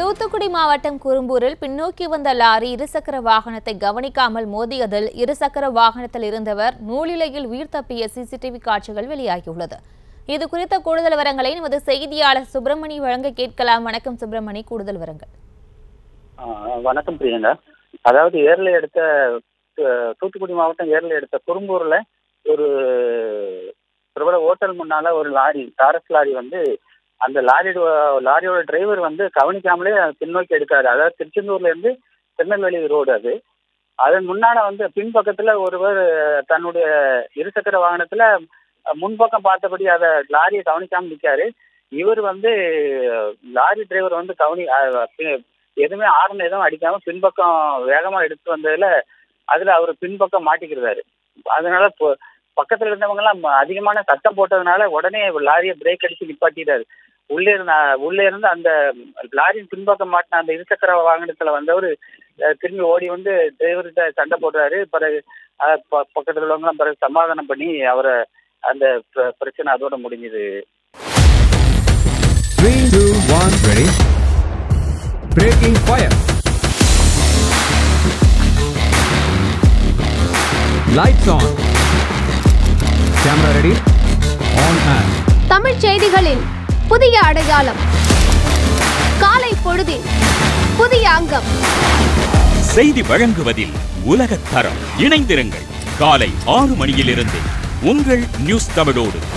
தூத்துக்குடி மாவட்டம் குறும்பூரில் பின்னோக்கி வந்த லாரி இருசக்கர வாகனத்தை கவனிக்காமல் மோதியதில் இருசக்கர வாகனத்தில் இருந்தவர் நூலிலையில் உயிர் தப்பிய சிசிடிவி காட்சிகள் வெளியாகியுள்ளது இது குறித்த கூடுதல் விவரங்களை நமது செய்தியாளர் சுப்பிரமணி வழங்க கேட்கலாம் வணக்கம் சுப்பிரமணி கூடுதல் விவரங்கள் ஆ, வணக்கம் பிரியங்கா அதாவது ஏர்ல எடுத்த அஹ், தூத்துக்குடி மாவட்டம் ஏர்ல எடுத்த குறும்பூர்ல ஒரு பிரபல ஹோட்டல் முன்னால ஒரு லாரி டாரஸ் லாரி வந்து அந்த லாரி லாரியோட டிரைவர் வந்து கவனிக்காமலே பின்னோக்கி எடுக்காரு அதாவது திருச்செந்தூர்ல இருந்து திருநெல்வேலி ரோடு அது அதன் முன்னால வந்து பின்பக்கத்துல ஒருவர் தன்னுடைய இருசக்கர வாகனத்துல முன்பக்கம் பார்த்தபடி அதை லாரியை கவனிக்காம நிற்காரு இவர் வந்து லாரி டிரைவர் வந்து கவனி அஹ், பி- எதுவுமே ஆரன் எதுவும் அடிக்காம பின்பக்கம் வேகமா எடுத்து வந்ததுல அதுல அவர் பின்பக்கம் மாட்டிக்கிறாரு அதனால இப்போ பக்கத்துல இருந்தவங்க எல்லாம் அதிகமான சத்தம் போட்டதுனால உடனே லாரியை பிரேக் அடிச்சு நிப்பாட்டிட்டாரு உள்ளே இருந்த உள்ளே இருந்து அந்த லாரியின் பின்பக்கம் மாட்டின அந்த இருசக்கர வாகனத்துல வந்தவர் அஹ், திரும்பி ஓடி வந்து டிரைவர்கிட்ட சண்டை போடுறாரு பிறகு அஹ், ப- பக்கத்துல உள்ளவங்க எல்லாம் பிறகு சமாதானம் பண்ணி அவரை அந்த பிர- பிரச்சனை அதோட முடிஞ்சுது Three, two, one, ready. Breaking fire. Lights on. Camera ready. On and. தமிழ்ச் செய்திகளின் புதிய அடையாளம் காலை பொழுதின் புதிய அங்கம் செய்தி வழங்குவதில் உலகத் தரம் இணைந்திருங்கள் காலை ஆறு மணியிலிருந்து உங்கள் நியூஸ் தமிழோடு